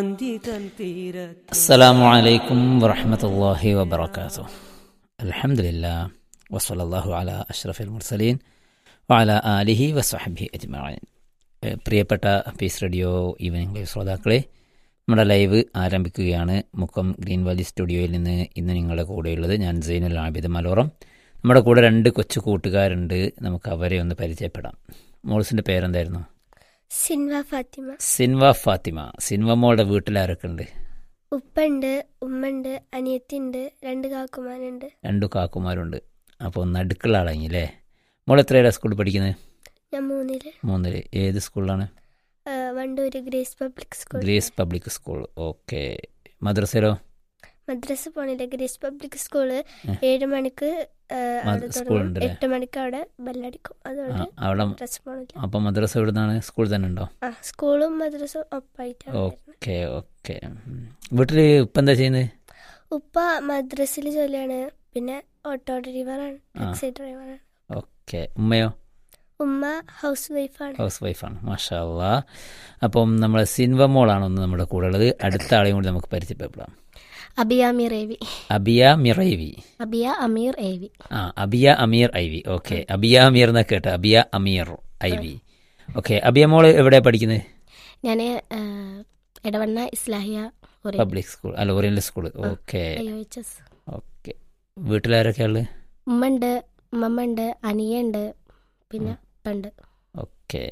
السلام عليكم ورحمة الله وبركاته الحمد لله وصلى الله على أشرف المرسلين وعلى آله وصحبه أجمعين ഏഹ് പ്രിയപ്പെട്ട piece radio evening live ശ്രോതാക്കളെ നമ്മുടെ ലൈവ് ആരംഭിക്കുകയാണ് മുക്കം ഗ്രീൻ വാലി സ്റ്റുഡിയോയിൽ നിന്ന് ഇന്ന് നിങ്ങളുടെ കൂടെയുള്ളത് ഞാൻ സൈനുൽ ആബിദ് മലോറം നമ്മുടെ കൂടെ രണ്ട് കൊച്ചു കൂട്ടുകാരുണ്ട് നമുക്ക് അവരെ ഒന്ന് പരിചയപ്പെടാം മോൾസിൻ്റെ പേരെന്തായിരുന്നു സിൻവ ഫാത്തിമ സിൻവ ഫാത്തിമ സിൻവ മോളുടെ വീട്ടിൽ ആരൊക്കെ ഉണ്ട് ഉപ്പുണ്ട് ഉമ്മണ്ട് അനിയത്തിണ്ട് രണ്ട് കാക്കുമാരുണ്ട് രണ്ടു കാക്കുമാരുണ്ട് അപ്പോൾ നടുക്കുള്ള ആളാങ്ങില്ലേ മോൾ എത്രയാണ് സ്കൂളിൽ പഠിക്കുന്നത് ഞാൻ മൂന്നില് മൂന്നില് ഏത് സ്കൂളിലാണ് ആ, Wandoor Grace Public School Grace Public School okay മദ്രസയിലോ മദ്രസ പോണില്ല ഗ്രേസ് പബ്ലിക് സ്കൂള് ഏ. ഏഴ് മണിക്ക് ആ, അവിടെ സ്കൂൾ തുടങ്ങും ഉണ്ടല്ലേ? എട്ട് മണിക്ക് അവിടെ ബെല്ലടിക്കും ആ, അതുകൊണ്ട് അവിടെ മദ്രസ പോണില്ല അപ്പോൾ മദ്രസ എവിടെ നിന്നാണ് സ്കൂൾ തന്നെ ഉണ്ടോ ആ സ്കൂളും മദ്രസും ഒപ്പായിട്ടാണ് വരുന്നത്. ഓക്കെ ഓക്കെ വീട്ടിൽ ഇപ്പം എന്താ ചെയ്യുന്നത് ഉപ്പ മദ്രസിൽ ജോലിയാണ് പിന്നെ ഓട്ടോ ഡ്രൈവറാണ് ആ. ടാക്സി ഡ്രൈവറാണ് ഓക്കെ ഉമ്മയോ ഉമ്മ ഹൗസ് വൈഫാണ് ഹൗസ് വൈഫാണ് മാഷാ അല്ലാ അപ്പം നമ്മൾ സിൻവ മോളാണ് ഒന്ന് നമ്മുടെ കൂടെ ഉള്ളത് അടുത്ത ആളെയും കൂടി നമുക്ക് പരിചയപ്പെടാം അബിയ അമീർ എ വി അബിയ മിറൈവി അബിയ അമീർ എ വി ആ Abiya Ameer I V okay Abiya Ameer എന്നൊക്കെ കേട്ടോ Abiya Ameer I V okay Abiya മോള് എവിടെയാണ് പഠിക്കുന്നത് ഞാൻ എടവണ്ണ ഇസ്ലാഹിയ ഒരു പബ്ലിക് സ്കൂൾ അല്ല oriental school okay I O H S okay വീട്ടിലാരൊക്കെയാ ഉള്ളത് ഉമ്മണ്ട് ഉമ്മമ്മ ഉണ്ട് അനിയുണ്ട് പിന്നെ പണ്ട് ഓക്കെ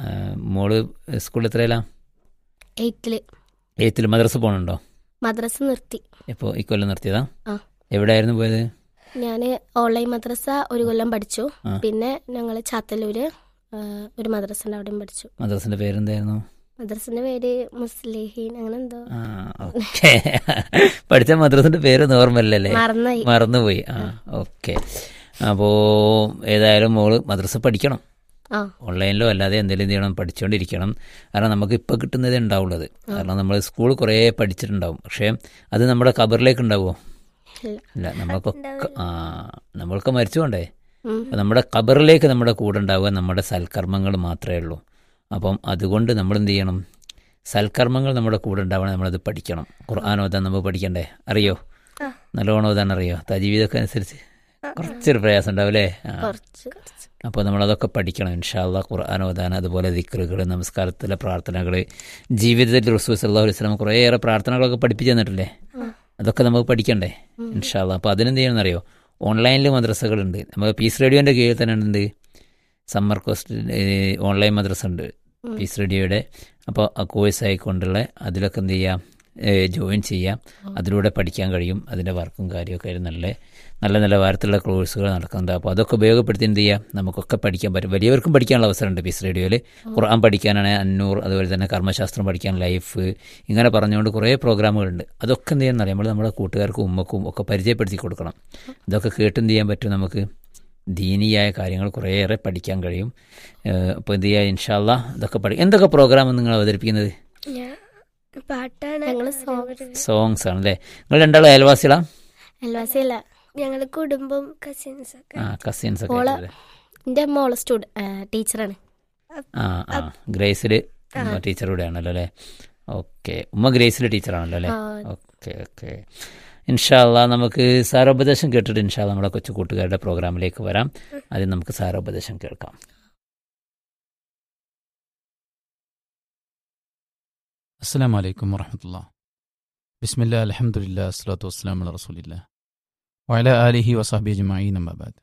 മോള് സ്കൂളിൽ എത്രയിലാ എയ്റ്റില് എയ്ത്തിൽ മദ്രസ പോകണുണ്ടോ മദ്രസ നിർത്തി ഇപ്പോൾ ഈ കൊല്ലം നിർത്തിയതാ ആ. എവിടെയായിരുന്നു പോയത് ഞാൻ ഓൺലൈൻ മദ്രസ ഒരു കൊല്ലം പഠിച്ചു ആ. പിന്നെ ഞങ്ങൾ ചാത്തല്ലൂര് ആ, ഒരു മദ്രസ ഉണ്ട് അവിടെയും പഠിച്ചു മദ്രസിന്റെ പേരെന്തായിരുന്നു മദ്രസിന്റെ പേര് മുസ്ലിഹീൻ അങ്ങനെ എന്തോ ആ ഓക്കെ പഠിച്ച മദ്രസിന്റെ പേര് ഓർമ്മയില്ലല്ലേ മറന്നായി മറന്നുപോയി ആ ഓക്കെ അപ്പോൾ ഏതായാലും മോള് മദ്രസ പഠിക്കണം ആ ഓൺലൈനിലോ അല്ലാതെ എന്തെങ്കിലും ചെയ്യണം പഠിച്ചുകൊണ്ടിരിക്കണം കാരണം നമുക്ക് ഇപ്പോൾ കിട്ടുന്നതേ ഉണ്ടാവുള്ളത് കാരണം നമ്മൾ സ്കൂൾ കുറേ പഠിച്ചിട്ടുണ്ടാവും പക്ഷേ അത് നമ്മുടെ കബറിലേക്ക് ഉണ്ടാവുമോ ഇല്ല ഇല്ല നമ്മൾക്കൊക്കെ ആ നമ്മൾക്ക് മരിച്ചുകൊണ്ടേ ഉം. അപ്പം നമ്മുടെ കബറിലേക്ക് നമ്മുടെ കൂടെ ഉണ്ടാവുക നമ്മുടെ സൽക്കർമ്മങ്ങൾ മാത്രമേ ഉള്ളൂ അപ്പം അതുകൊണ്ട് നമ്മൾ എന്ത് ചെയ്യണം സൽക്കർമ്മങ്ങൾ നമ്മുടെ കൂടെ ഉണ്ടാവണം നമ്മളത് പഠിക്കണം ഖുർആൻ ഓതാൻ നമ്മൾ പഠിക്കണ്ടേ അറിയോ ആ. നല്ലോണം ഓതാൻ അറിയോ തജീവിതൊക്കെ അനുസരിച്ച് കുറച്ചൊരു പ്രയാസം ഉണ്ടാവും അല്ലേ ആ കുറച്ച് അപ്പോൾ നമ്മളതൊക്കെ പഠിക്കണം ഇൻഷാല്ല ഖുർആൻ ഓതാൻ അതുപോലെ ദിക്റുകൾ നമസ്കാരത്തിലെ പ്രാർത്ഥനകൾ ജീവിതത്തിൽ റസൂൽ സല്ലാഹു അലൈഹി സ്വലം കുറേയേറെ പ്രാർത്ഥനകളൊക്കെ പഠിപ്പിച്ചു തന്നിട്ടില്ലേ അതൊക്കെ നമുക്ക് പഠിക്കണ്ടേ ഇൻഷാല്ല അപ്പോൾ അതിനെന്ത് ചെയ്യണമെന്നറിയോ ഓൺലൈനിൽ മദ്രസകളുണ്ട് നമുക്ക് പീസ് റേഡിയോൻ്റെ കീഴിൽ തന്നെ ഉണ്ട് സമ്മർ കോസ്റ്റ് ഓൺലൈൻ മദ്രസ ഉണ്ട് പീസ് റേഡിയോയുടെ അപ്പോൾ ആ കോഴ്സ് ആയിക്കൊണ്ടുള്ള അതിലൊക്കെ എന്ത് ചെയ്യാം ജോയിൻ ചെയ്യാം അതിലൂടെ പഠിക്കാൻ കഴിയും അതിൻ്റെ വർക്കും കാര്യമൊക്കെ ആയിട്ട് നല്ല നല്ല നിലവാരത്തിലുള്ള കോഴ്സുകൾ നടക്കുന്നുണ്ട് അപ്പോൾ അതൊക്കെ ഉപയോഗപ്പെടുത്തി എന്ത് ചെയ്യാം നമുക്കൊക്കെ പഠിക്കാൻ പറ്റും വലിയവർക്കും പഠിക്കാനുള്ള അവസരമുണ്ട് പീസ് റേഡിയോയിൽ ഖുർആൻ പഠിക്കാനാണ് അന്നൂർ അതുപോലെ തന്നെ കർമ്മശാസ്ത്രം പഠിക്കാൻ ലൈഫ് ഇങ്ങനെ പറഞ്ഞുകൊണ്ട് കുറേ പ്രോഗ്രാമുകളുണ്ട് അതൊക്കെ എന്ത് ചെയ്യാൻ നമ്മൾ നമ്മുടെ കൂട്ടുകാർക്കും ഉമ്മക്കും ഒക്കെ പരിചയപ്പെടുത്തി കൊടുക്കണം ഇതൊക്കെ കേട്ട് എന്ത് ചെയ്യാൻ പറ്റും നമുക്ക് ദീനിയായ കാര്യങ്ങൾ കുറേയേറെ പഠിക്കാൻ കഴിയും അപ്പോൾ എന്ത് ചെയ്യുക ഇൻഷാല്ല ഇതൊക്കെ പഠി എന്തൊക്കെ പ്രോഗ്രാം നിങ്ങൾ അവതരിപ്പിക്കുന്നത് ഞാൻ പാട്ടാണ് ഞങ്ങള് ഒരു- സോങ്സ് ആണ് അല്ലേ നിങ്ങൾ രണ്ടാളും അയൽവാസികളാ അയൽവാസിയല്ല ഞങ്ങള് കുടുംബം കസിൻസ് ഒക്കെ ആ കസിൻസ് ഒക്കെ ഓള് ആയിട്ടല്ലേ? എൻ്റെ മോള് സ്റ്റുഡ് ടീച്ചറാണ് ആ ആ ഗ്രേസിൽ ടീച്ചർ ആണല്ലോ അല്ലേ ഓക്കെ ഉമ്മ ഗ്രേസിൽ ടീച്ചറാണല്ലോ അല്ലേ ആ. ഓക്കെ ഓക്കെ ഇൻഷാല്ല നമുക്ക് സാരോപദേശം കേട്ടിട്ട് ഇൻഷാല്ല നമ്മുടെ കൊച്ചു കൂട്ടുകാരുടെ പ്രോഗ്രാമിലേക്ക് വരാം ആദ്യം നമുക്ക് സാരോപദേശം കേൾക്കാം അസ്സാം വലൈക്കും വറഹമത്തുള്ള ബിസ്മില്ല അലഹമുല്ല അസ്ലാത്തു വസ്സലാം അല റസൂലില്ല വയല ആലിഹി വസാബി ജമായി നമ്പാബാദ്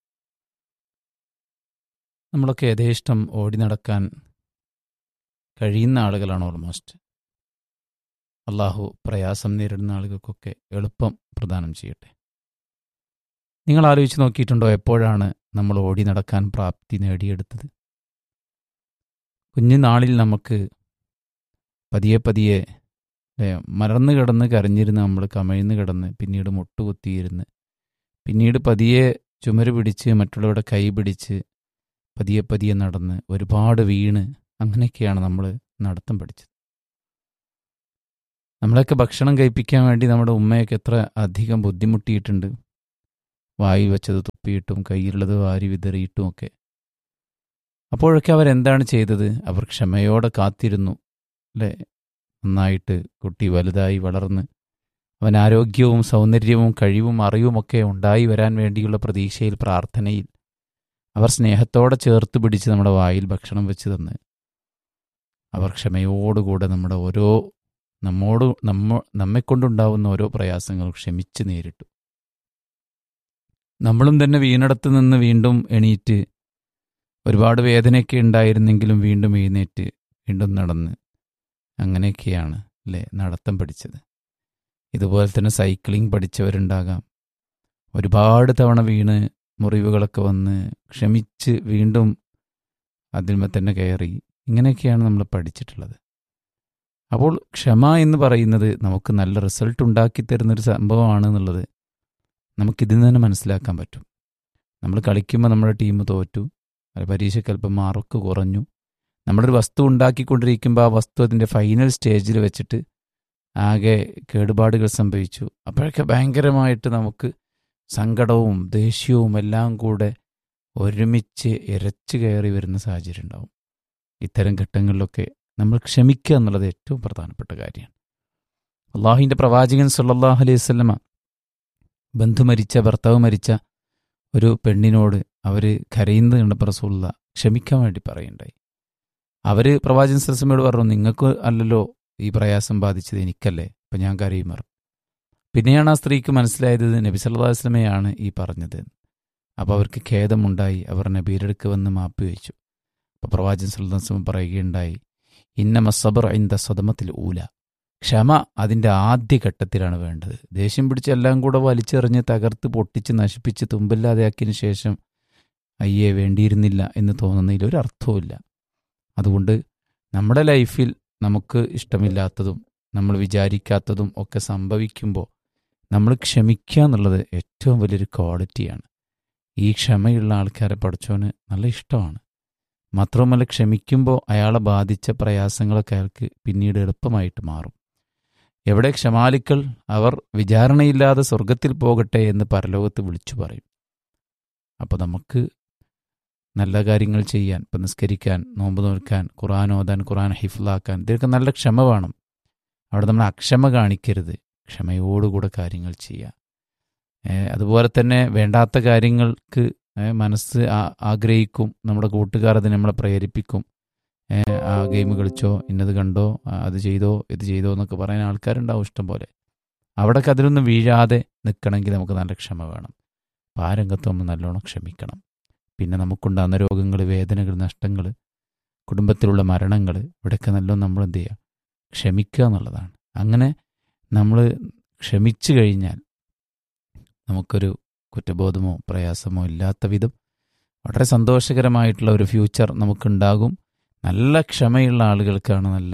നമ്മളൊക്കെ യഥേഷ്ടം ഓടി നടക്കാൻ കഴിയുന്ന ആളുകളാണ് ഓൾമോസ്റ്റ് അള്ളാഹു പ്രയാസം നേരിടുന്ന ആളുകൾക്കൊക്കെ എളുപ്പം പ്രദാനം ചെയ്യട്ടെ നിങ്ങൾ ആലോചിച്ച് നോക്കിയിട്ടുണ്ടോ എപ്പോഴാണ് നമ്മൾ ഓടി നടക്കാൻ പ്രാപ്തി നേടിയെടുത്തത് കുഞ്ഞുനാളിൽ നമുക്ക് പതിയെ പതിയെ അല്ലേ മറന്നു കിടന്ന് കരഞ്ഞിരുന്ന് നമ്മൾ കമഴ്ന്ന് കിടന്ന് പിന്നീട് മുട്ടുകുത്തിയിരുന്ന് പിന്നീട് പതിയെ ചുമര് പിടിച്ച് മറ്റുള്ളവരുടെ കൈ പിടിച്ച് പതിയെ പതിയെ നടന്ന് ഒരുപാട് വീണ് അങ്ങനെയൊക്കെയാണ് നമ്മൾ നടത്തം പഠിച്ചത് നമ്മളെയൊക്കെ ഭക്ഷണം കഴിപ്പിക്കാൻ വേണ്ടി നമ്മുടെ ഉമ്മയൊക്കെ എത്ര അധികം ബുദ്ധിമുട്ടിയിട്ടുണ്ട് വായി വെച്ചത് തുപ്പിയിട്ടും കയ്യിലുള്ളത് വാരി വിതറിയിട്ടും ഒക്കെ അപ്പോഴൊക്കെ അവരെന്താണ് ചെയ്തത് അവർ ക്ഷമയോടെ കാത്തിരുന്നു അല്ലേ നന്നായിട്ട് കുട്ടി വലുതായി വളർന്ന് അവൻ ആരോഗ്യവും സൗന്ദര്യവും കഴിവും അറിവുമൊക്കെ ഉണ്ടായി വരാൻ വേണ്ടിയുള്ള പ്രതീക്ഷയിൽ പ്രാർത്ഥനയിൽ അവർ സ്നേഹത്തോടെ ചേർത്ത് പിടിച്ച് നമ്മുടെ വായിൽ ഭക്ഷണം വെച്ച് തന്ന് അവർ ക്ഷമയോടുകൂടെ നമ്മുടെ ഓരോ നമ്മോട് നമ്മ നമ്മെക്കൊണ്ടുണ്ടാവുന്ന ഓരോ പ്രയാസങ്ങളും ക്ഷമിച്ച് നേരിട്ടു നമ്മളും തന്നെ വീണിടത്ത് നിന്ന് വീണ്ടും എണീറ്റ് ഒരുപാട് വേദനയൊക്കെ ഉണ്ടായിരുന്നെങ്കിലും വീണ്ടും എഴുന്നേറ്റ് വീണ്ടും നടന്ന് അങ്ങനെയൊക്കെയാണ് അല്ലേ നടത്തം പഠിച്ചത് ഇതുപോലെ തന്നെ സൈക്ലിംഗ് പഠിച്ചവരുണ്ടാകാം ഒരുപാട് തവണ വീണ് മുറിവുകളൊക്കെ വന്ന് ക്ഷമിച്ച് വീണ്ടും അതിന്മേൽ തന്നെ കയറി ഇങ്ങനെയൊക്കെയാണ് നമ്മൾ പഠിച്ചിട്ടുള്ളത് അപ്പോൾ ക്ഷമ എന്ന് പറയുന്നത് നമുക്ക് നല്ല റിസൾട്ട് ഉണ്ടാക്കി തരുന്നൊരു സംഭവമാണ് എന്നുള്ളത് നമുക്കിതിൽ നിന്ന് തന്നെ മനസ്സിലാക്കാൻ പറ്റും നമ്മൾ കളിക്കുമ്പോൾ നമ്മുടെ ടീം തോറ്റു അത് പരീക്ഷയ്ക്ക് അല്പം മാർക്ക് കുറഞ്ഞു നമ്മളൊരു വസ്തു ഉണ്ടാക്കിക്കൊണ്ടിരിക്കുമ്പോൾ ആ വസ്തു അതിൻ്റെ ഫൈനൽ സ്റ്റേജിൽ വെച്ചിട്ട് ആകെ കേടുപാടുകൾ സംഭവിച്ചു അപ്പോഴൊക്കെ ഭയങ്കരമായിട്ട് നമുക്ക് സങ്കടവും ദേഷ്യവും എല്ലാം കൂടെ ഒരുമിച്ച് ഇരച്ചു കയറി വരുന്ന സാഹചര്യം ഉണ്ടാവും ഇത്തരം ഘട്ടങ്ങളിലൊക്കെ നമ്മൾ ക്ഷമിക്കുക എന്നുള്ളത് ഏറ്റവും പ്രധാനപ്പെട്ട കാര്യമാണ് അള്ളാഹുവിൻ്റെ പ്രവാചകൻ സല്ലല്ലാഹു അലൈഹി വസല്ലമ ബന്ധു മരിച്ച ഭർത്താവ് മരിച്ച ഒരു പെണ്ണിനോട് അവർ കരയുന്നത് കണ്ടപ്പോൾ റസൂള്ള ക്ഷമിക്കാൻ വേണ്ടി പറയുണ്ടായി അവർ പ്രവാചകൻ സലസമയോട് പറഞ്ഞു നിങ്ങൾക്ക് അല്ലല്ലോ ഈ പ്രയാസം ബാധിച്ചത് എനിക്കല്ലേ അപ്പം ഞാൻ കരയും പറഞ്ഞു പിന്നെയാണ് ആ സ്ത്രീക്ക് മനസ്സിലായത് നബി സല്ലല്ലാഹു അലൈഹി വസല്ലമയാണ് ഈ പറഞ്ഞത് അപ്പോൾ അവർക്ക് ഖേദമുണ്ടായി അവർ നബീരുടെ അടുക്ക് വന്ന് മാപ്പ് ചോദിച്ചു അപ്പോൾ പ്രവാചകൻ സല്ലല്ലാഹു അലൈഹി വസല്ലം പറയുകയുണ്ടായി ഇന്നമ സബർ ഇന്ത സദമത്തിൽ ഊല ക്ഷമ അതിൻ്റെ ആദ്യഘട്ടത്തിലാണ് വേണ്ടത് ദേഷ്യം പിടിച്ച് എല്ലാം കൂടെ വലിച്ചെറിഞ്ഞ് തകർത്ത് പൊട്ടിച്ച് നശിപ്പിച്ച് തുമ്പില്ലാതെയാക്കിയതിന് ശേഷം അയ്യേ വേണ്ടിയിരുന്നില്ല എന്ന് തോന്നുന്നതിൽ ഒരു അർത്ഥവുമില്ല അതുകൊണ്ട് നമ്മുടെ ലൈഫിൽ നമുക്ക് ഇഷ്ടമില്ലാത്തതും നമ്മൾ വിചാരിക്കാത്തതും ഒക്കെ സംഭവിക്കുമ്പോൾ നമ്മൾ ക്ഷമിക്കുക എന്നുള്ളത് ഏറ്റവും വലിയൊരു ക്വാളിറ്റിയാണ് ഈ ക്ഷമയുള്ള ആൾക്കാരെ പഠിച്ചോന് നല്ല ഇഷ്ടമാണ് മാത്രവുമല്ല ക്ഷമിക്കുമ്പോൾ അയാളെ ബാധിച്ച പ്രയാസങ്ങളൊക്കെ അയാൾക്ക് പിന്നീട് എളുപ്പമായിട്ട് മാറും എവിടെ ക്ഷമാലിക്കൾ അവർ വിചാരണയില്ലാതെ സ്വർഗത്തിൽ പോകട്ടെ എന്ന് പരലോകത്ത് വിളിച്ചു പറയും അപ്പോൾ നമുക്ക് നല്ല കാര്യങ്ങൾ ചെയ്യാൻ ഇപ്പം നിസ്കരിക്കാൻ നോമ്പ് നോക്കാൻ ഖുറാൻ ഓതാൻ ഖുറാൻ ഹിഫ്ലാക്കാൻ ഇതിനൊക്കെ നല്ല ക്ഷമ വേണം അവിടെ നമ്മൾ അക്ഷമ കാണിക്കരുത് ക്ഷമയോടുകൂടെ കാര്യങ്ങൾ ചെയ്യുക അതുപോലെ തന്നെ വേണ്ടാത്ത കാര്യങ്ങൾക്ക് മനസ്സ് ആഗ്രഹിക്കും നമ്മുടെ കൂട്ടുകാർ അത് നമ്മളെ പ്രേരിപ്പിക്കും ആ ഗെയിം കളിച്ചോ ഇന്നത് കണ്ടോ അത് ചെയ്തോ ഇത് ചെയ്തോ എന്നൊക്കെ പറയാൻ ആൾക്കാരുണ്ടാവും ഇഷ്ടം പോലെ അവിടെയൊക്കെ അതിലൊന്നും വീഴാതെ നിൽക്കണമെങ്കിൽ നമുക്ക് നല്ല ക്ഷമ വേണം അപ്പോൾ ആ രംഗത്ത് നമ്മൾ നല്ലോണം ക്ഷമിക്കണം പിന്നെ നമുക്കുണ്ടാകുന്ന രോഗങ്ങൾ വേദനകൾ നഷ്ടങ്ങൾ കുടുംബത്തിലുള്ള മരണങ്ങൾ ഇവിടെയൊക്കെ നല്ലോണം നമ്മൾ എന്ത് ചെയ്യുക ക്ഷമിക്കുക എന്നുള്ളതാണ് അങ്ങനെ നമ്മൾ ക്ഷമിച്ചു കഴിഞ്ഞാൽ നമുക്കൊരു കുറ്റബോധമോ പ്രയാസമോ ഇല്ലാത്ത വിധം വളരെ സന്തോഷകരമായിട്ടുള്ള ഒരു ഫ്യൂച്ചർ നമുക്കുണ്ടാകും നല്ല ക്ഷമയുള്ള ആളുകൾക്കാണ് നല്ല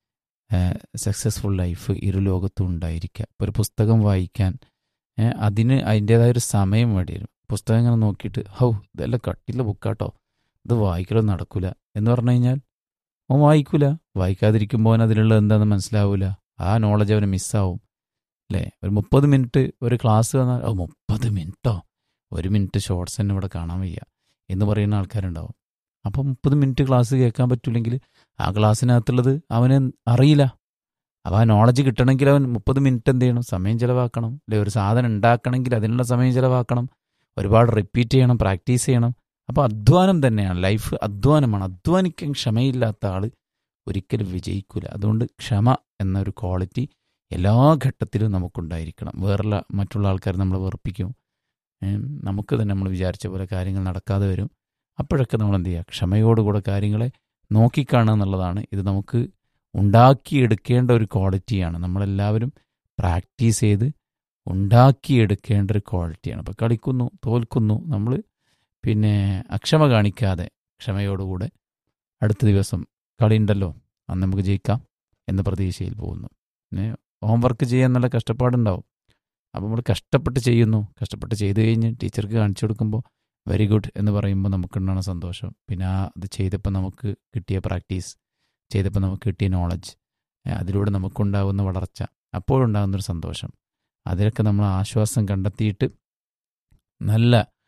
സക്സസ്ഫുൾ ലൈഫ് ഇരു ലോകത്തും ഉണ്ടായിരിക്കുക ഇപ്പോൾ ഒരു പുസ്തകം വായിക്കാൻ അതിന് അതിൻ്റേതായൊരു സമയം വേണ്ടി വരും പുസ്തകം ഇങ്ങനെ നോക്കിയിട്ട് ഹൗ ഇതെല്ലാം കട്ടിയുള്ള ബുക്കാട്ടോ ഇത് വായിക്കലൊന്നും നടക്കില്ല എന്ന് പറഞ്ഞു കഴിഞ്ഞാൽ അവൻ വായിക്കൂല വായിക്കാതിരിക്കുമ്പോൾ അവൻ അതിലുള്ള എന്താണെന്ന് മനസ്സിലാവില്ല ആ നോളജ് അവന് മിസ്സാവും അല്ലേ ഒരു മുപ്പത് മിനിറ്റ് ഒരു ക്ലാസ് വന്നാൽ ഓ മുപ്പത് മിനിറ്റോ ഒരു മിനിറ്റ് ഷോർട്സ് തന്നെ ഇവിടെ കാണാൻ വയ്യ എന്ന് പറയുന്ന ആൾക്കാരുണ്ടാവും അപ്പം മുപ്പത് മിനിറ്റ് ക്ലാസ് കേൾക്കാൻ പറ്റില്ലെങ്കിൽ ആ ക്ലാസ്സിനകത്തുള്ളത് അവന് അറിയില്ല അപ്പോൾ ആ നോളജ് കിട്ടണമെങ്കിൽ അവൻ മുപ്പത് മിനിറ്റ് എന്ത് ചെയ്യണം സമയം ചിലവാക്കണം അല്ലെ ഒരു സാധനം ഉണ്ടാക്കണമെങ്കിൽ അതിനുള്ള സമയം ചിലവാക്കണം ഒരുപാട് റിപ്പീറ്റ് ചെയ്യണം പ്രാക്ടീസ് ചെയ്യണം അപ്പോൾ അധ്വാനം തന്നെയാണ് ലൈഫ് അധ്വാനമാണ് അധ്വാനിക്കാൻ ക്ഷമയില്ലാത്ത ആൾ ഒരിക്കലും വിജയിക്കില്ല അതുകൊണ്ട് ക്ഷമ എന്നൊരു ക്വാളിറ്റി എല്ലാ ഘട്ടത്തിലും നമുക്കുണ്ടായിരിക്കണം വേറുള്ള മറ്റുള്ള ആൾക്കാർ നമ്മൾ വെറുപ്പിക്കും നമുക്ക് തന്നെ നമ്മൾ വിചാരിച്ച പോലെ കാര്യങ്ങൾ നടക്കാതെ വരും അപ്പോഴൊക്കെ നമ്മൾ എന്ത് ചെയ്യുക ക്ഷമയോടുകൂടെ കാര്യങ്ങളെ നോക്കിക്കാണുക എന്നുള്ളതാണ് ഇത് നമുക്ക് ഉണ്ടാക്കിയെടുക്കേണ്ട ഒരു ക്വാളിറ്റിയാണ് നമ്മളെല്ലാവരും പ്രാക്ടീസ് ചെയ്ത് ഉണ്ടാക്കിയെടുക്കേണ്ട ഒരു ക്വാളിറ്റിയാണ് അപ്പോൾ കളിക്കുന്നു തോൽക്കുന്നു നമ്മൾ പിന്നെ അക്ഷമ കാണിക്കാതെ ക്ഷമയോടുകൂടെ അടുത്ത ദിവസം കളി ഉണ്ടല്ലോ അന്ന് നമുക്ക് ജയിക്കാം എന്ന പ്രതീക്ഷയിൽ പോകുന്നു പിന്നെ ഹോംവർക്ക് ചെയ്യാൻ നല്ല കഷ്ടപ്പാടുണ്ടാവും അപ്പോൾ നമ്മൾ കഷ്ടപ്പെട്ട് ചെയ്യുന്നു കഷ്ടപ്പെട്ട് ചെയ്ത് കഴിഞ്ഞ് ടീച്ചർക്ക് കാണിച്ചു കൊടുക്കുമ്പോൾ വെരി ഗുഡ് എന്ന് പറയുമ്പോൾ നമുക്കുണ്ടാകുന്ന സന്തോഷം പിന്നെ ആ അത് ചെയ്തപ്പോൾ നമുക്ക് കിട്ടിയ പ്രാക്ടീസ് ചെയ്തപ്പോൾ നമുക്ക് കിട്ടിയ നോളജ് അതിലൂടെ നമുക്കുണ്ടാകുന്ന വളർച്ച അപ്പോഴുണ്ടാകുന്നൊരു സന്തോഷം അതിലൊക്കെ നമ്മൾ ആശ്വാസം കണ്ടെത്തിയിട്ട് നല്ല